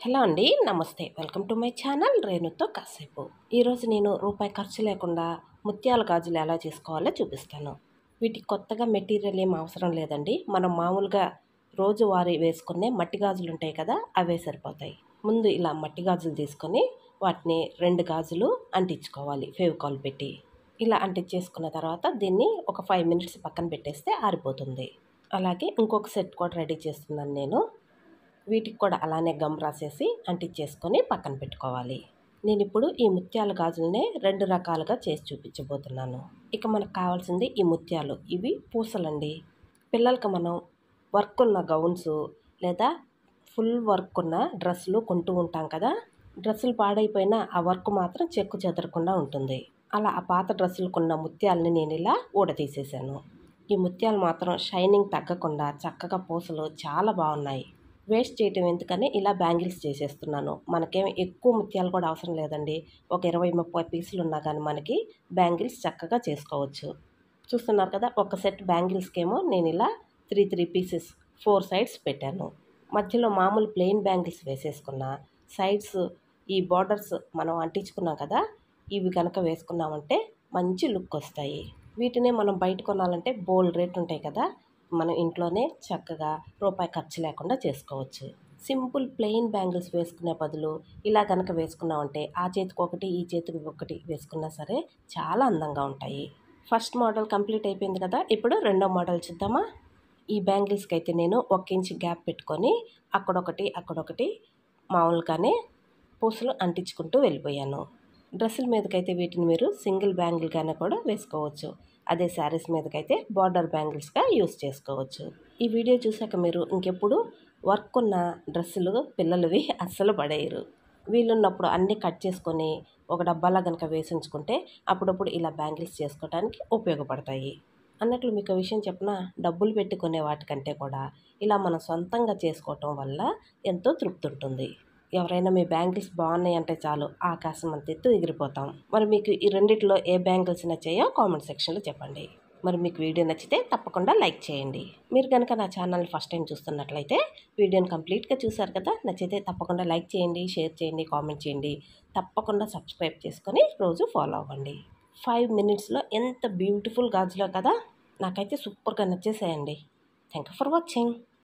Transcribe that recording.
hello అండి నమస్తే welcome to my channel రేణుతో కాసేపు ఈరోజు నేను రూపాయి ఖర్చు లేకుండా ముత్యాల గాజులు ఎలా చేసుకోవాలో చూపిస్తాను వీటికి కొత్తగా మెటీరియల్ ఏం అవసరం లేదండి మనం మామూలుగా రోజువారీ వేసుకునే మట్టి గాజులు ఉంటాయి కదా అవే సరిపోతాయి ముందు ఇలా మట్టి గాజులు తీసుకొని వాటిని రెండు గాజులు అంటించుకోవాలి ఫేవికాల్ పెట్టి ఇలా అంటించేసుకున్న తర్వాత దీన్ని ఒక ఫైవ్ మినిట్స్ పక్కన పెట్టేస్తే ఆరిపోతుంది అలాగే ఇంకొక సెట్ కూడా రెడీ చేస్తున్నాను నేను వీటికి కూడా అలానే గమ్ రాసేసి అంటించేసుకొని పక్కన పెట్టుకోవాలి నేను ఇప్పుడు ఈ ముత్యాల గాజులనే రెండు రకాలుగా చేసి చూపించబోతున్నాను ఇక మనకు కావాల్సింది ఈ ముత్యాలు ఇవి పూసలండి పిల్లలకి మనం వర్క్ ఉన్న గౌన్స్ లేదా ఫుల్ వర్క్ ఉన్న డ్రెస్సులు కొంటూ ఉంటాం కదా డ్రెస్సులు పాడైపోయినా ఆ వర్క్ మాత్రం చెక్కు చెదరకుండా ఉంటుంది అలా ఆ పాత డ్రెస్సులకున్న ముత్యాలని నేను ఇలా ఊడతీసేసాను ఈ ముత్యాలు మాత్రం షైనింగ్ తగ్గకుండా చక్కగా పూసలు చాలా బాగున్నాయి వేస్ట్ చేయటం ఎందుకని ఇలా బ్యాంగిల్స్ చేసేస్తున్నాను మనకేం ఎక్కువ ముత్యాలు కూడా అవసరం లేదండి ఒక ఇరవై ముప్పై పీసులు ఉన్నా కానీ మనకి బ్యాంగిల్స్ చక్కగా చేసుకోవచ్చు చూస్తున్నారు కదా ఒక సెట్ బ్యాంగిల్స్కేమో నేను ఇలా three three pieces four sides పెట్టాను మధ్యలో మామూలు ప్లెయిన్ బ్యాంగిల్స్ వేసేసుకున్న సైడ్స్ ఈ బార్డర్స్ మనం అంటించుకున్నాం కదా ఇవి కనుక వేసుకున్నామంటే మంచి లుక్ వస్తాయి వీటినే మనం బయట కొనాలంటే బోల్డ్ రేట్ ఉంటాయి కదా మనం ఇంట్లోనే చక్కగా రూపాయి ఖర్చు లేకుండా చేసుకోవచ్చు సింపుల్ ప్లెయిన్ బ్యాంగిల్స్ వేసుకునే బదులు ఇలా కనుక వేసుకున్నామంటే ఆ చేతికి ఒకటి ఈ చేతికి ఒకటి వేసుకున్నా సరే చాలా అందంగా ఉంటాయి ఫస్ట్ మోడల్ కంప్లీట్ అయిపోయింది కదా ఇప్పుడు రెండో మోడల్ చూద్దామా ఈ బ్యాంగిల్స్కి అయితే నేను ఒక ఇంచ్ గ్యాప్ పెట్టుకొని అక్కడొకటి అక్కడొకటి మామూలుగానే పూసలు అంటించుకుంటూ వెళ్ళిపోయాను డ్రెస్సుల మీదకైతే వీటిని మీరు సింగిల్ బ్యాంగిల్గానే కూడా వేసుకోవచ్చు అదే శారీస్ మీదకైతే బార్డర్ బ్యాంగిల్స్గా యూస్ చేసుకోవచ్చు ఈ వీడియో చూసాక మీరు ఇంకెప్పుడు వర్క్ ఉన్న డ్రెస్సులు పిల్లలవి అస్సలు పడేయరు వీలున్నప్పుడు అన్నీ కట్ చేసుకొని ఒక డబ్బాలా కనుక వేసి ఉంచుకుంటే అప్పుడప్పుడు ఇలా బ్యాంగిల్స్ చేసుకోవడానికి ఉపయోగపడతాయి అన్నట్లు మీకు విషయం చెప్పిన డబ్బులు పెట్టుకునే వాటికంటే కూడా ఇలా మనం సొంతంగా చేసుకోవటం వల్ల ఎంతో తృప్తి ఉంటుంది ఎవరైనా మీ బ్యాంగిల్స్ బాగున్నాయి అంటే చాలు ఆకాశం అంత ఎత్తు ఎగిరిపోతాం మరి మీకు ఈ రెండిట్లో ఏ బ్యాంగిల్స్ నచ్చాయో కామెంట్ సెక్షన్లో చెప్పండి మరి మీకు వీడియో నచ్చితే తప్పకుండా లైక్ చేయండి మీరు కనుక నా ఛానల్ ఫస్ట్ టైం చూస్తున్నట్లయితే వీడియోని కంప్లీట్గా చూసారు కదా నచ్చితే తప్పకుండా లైక్ చేయండి షేర్ చేయండి కామెంట్ చేయండి తప్పకుండా సబ్స్క్రైబ్ చేసుకొని రోజు ఫాలో అవ్వండి ఫైవ్ మినిట్స్లో ఎంత బ్యూటిఫుల్ గాజులో కదా నాకైతే సూపర్గా నచ్చేసాయండి థ్యాంక్ యూ ఫర్ వాచింగ్